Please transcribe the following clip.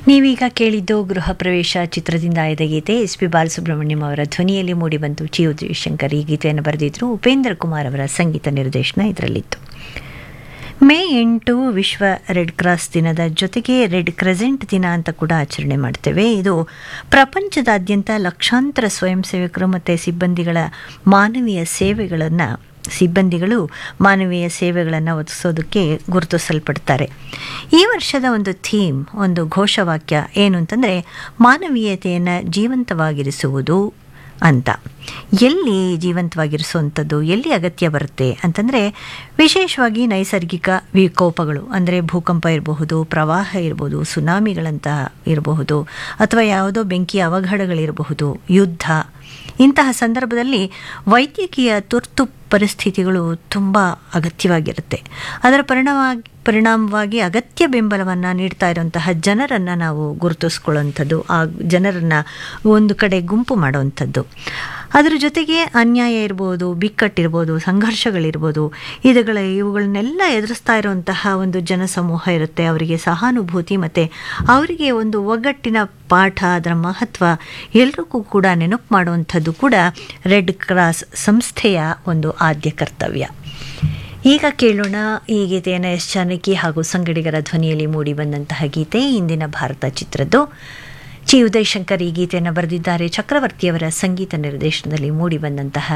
ನೀವೀಗ ಕೇಳಿದ್ದು ಗೃಹ ಪ್ರವೇಶ ಚಿತ್ರದಿಂದ ಆಯ್ದ ಗೀತೆ ಎಸ್ ಪಿ ಬಾಲಸುಬ್ರಹ್ಮಣ್ಯಂ ಅವರ ಧ್ವನಿಯಲ್ಲಿ ಮೂಡಿಬಂತು ಜಿ ಜಯಶಂಕರ್ ಈ ಗೀತೆಯನ್ನು ಬರೆದಿದ್ರು ಉಪೇಂದ್ರ ಕುಮಾರ್ ಅವರ ಸಂಗೀತ ನಿರ್ದೇಶನ ಇದರಲ್ಲಿತ್ತು ಮೇ ಎಂಟು ವಿಶ್ವ ರೆಡ್ ಕ್ರಾಸ್ ದಿನದ ಜೊತೆಗೆ ರೆಡ್ ಕ್ರೆಸೆಂಟ್ ದಿನ ಅಂತ ಕೂಡ ಆಚರಣೆ ಮಾಡ್ತೇವೆ ಇದು ಪ್ರಪಂಚದಾದ್ಯಂತ ಲಕ್ಷಾಂತರ ಸ್ವಯಂ ಸೇವಕರು ಮತ್ತು ಸಿಬ್ಬಂದಿಗಳ ಮಾನವೀಯ ಸೇವೆಗಳನ್ನು ಸಿಬ್ಬಂದಿಗಳು ಮಾನವೀಯ ಸೇವೆಗಳನ್ನು ಒದಗಿಸೋದಕ್ಕೆ ಗುರುತಿಸಲ್ಪಡ್ತಾರೆ ಈ ವರ್ಷದ ಒಂದು ಥೀಮ್ ಒಂದು ಘೋಷವಾಕ್ಯ ಏನು ಅಂತಂದರೆ ಮಾನವೀಯತೆಯನ್ನು ಜೀವಂತವಾಗಿರಿಸುವುದು ಅಂತ ಎಲ್ಲಿ ಜೀವಂತವಾಗಿರಿಸುವಂಥದ್ದು ಎಲ್ಲಿ ಅಗತ್ಯ ಬರುತ್ತೆ ಅಂತಂದರೆ ವಿಶೇಷವಾಗಿ ನೈಸರ್ಗಿಕ ವಿಕೋಪಗಳು ಅಂದರೆ ಭೂಕಂಪ ಇರಬಹುದು ಪ್ರವಾಹ ಇರಬಹುದು ಸುನಾಮಿಗಳಂತಹ ಇರಬಹುದು ಅಥವಾ ಯಾವುದೋ ಬೆಂಕಿಯ ಅವಘಡಗಳಿರಬಹುದು ಯುದ್ಧ ಇಂತಹ ಸಂದರ್ಭದಲ್ಲಿ ವೈದ್ಯಕೀಯ ತುರ್ತು ಪರಿಸ್ಥಿತಿಗಳು ತುಂಬ ಅಗತ್ಯವಾಗಿರುತ್ತೆ ಅದರ ಪರಿಣಾಮ ಪರಿಣಾಮವಾಗಿ ಅಗತ್ಯ ಬೆಂಬಲವನ್ನು ನೀಡ್ತಾ ಇರುವಂತಹ ಜನರನ್ನು ನಾವು ಗುರುತಿಸ್ಕೊಳ್ಳುವಂಥದ್ದು ಆ ಜನರನ್ನು ಒಂದು ಕಡೆ ಗುಂಪು ಮಾಡುವಂಥದ್ದು ಅದರ ಜೊತೆಗೆ ಅನ್ಯಾಯ ಇರ್ಬೋದು ಬಿಕ್ಕಟ್ಟಿರ್ಬೋದು ಸಂಘರ್ಷಗಳಿರ್ಬೋದು ಇದುಗಳ ಇವುಗಳನ್ನೆಲ್ಲ ಎದುರಿಸ್ತಾ ಇರುವಂತಹ ಒಂದು ಜನಸಮೂಹ ಇರುತ್ತೆ ಅವರಿಗೆ ಸಹಾನುಭೂತಿ ಮತ್ತು ಅವರಿಗೆ ಒಂದು ಒಗ್ಗಟ್ಟಿನ ಪಾಠ ಅದರ ಮಹತ್ವ ಎಲ್ರಿಗೂ ಕೂಡ ನೆನಪು ಮಾಡುವಂಥದ್ದು ಕೂಡ ರೆಡ್ ಕ್ರಾಸ್ ಸಂಸ್ಥೆಯ ಒಂದು ಆದ್ಯ ಕರ್ತವ್ಯ ಈಗ ಕೇಳೋಣ ಈ ಗೀತೆಯನ್ನು ಎಸ್ ಜಾನಕಿ ಹಾಗೂ ಸಂಗಡಿಗರ ಧ್ವನಿಯಲ್ಲಿ ಮೂಡಿ ಬಂದಂತಹ ಗೀತೆ ಇಂದಿನ ಭಾರತ ಚಿತ್ರದ್ದು ಚಿ ಉದಯಶಂಕರ್ ಈ ಗೀತೆಯನ್ನು ಬರೆದಿದ್ದಾರೆ ಚಕ್ರವರ್ತಿಯವರ ಸಂಗೀತ ನಿರ್ದೇಶನದಲ್ಲಿ ಮೂಡಿ ಬಂದಂತಹ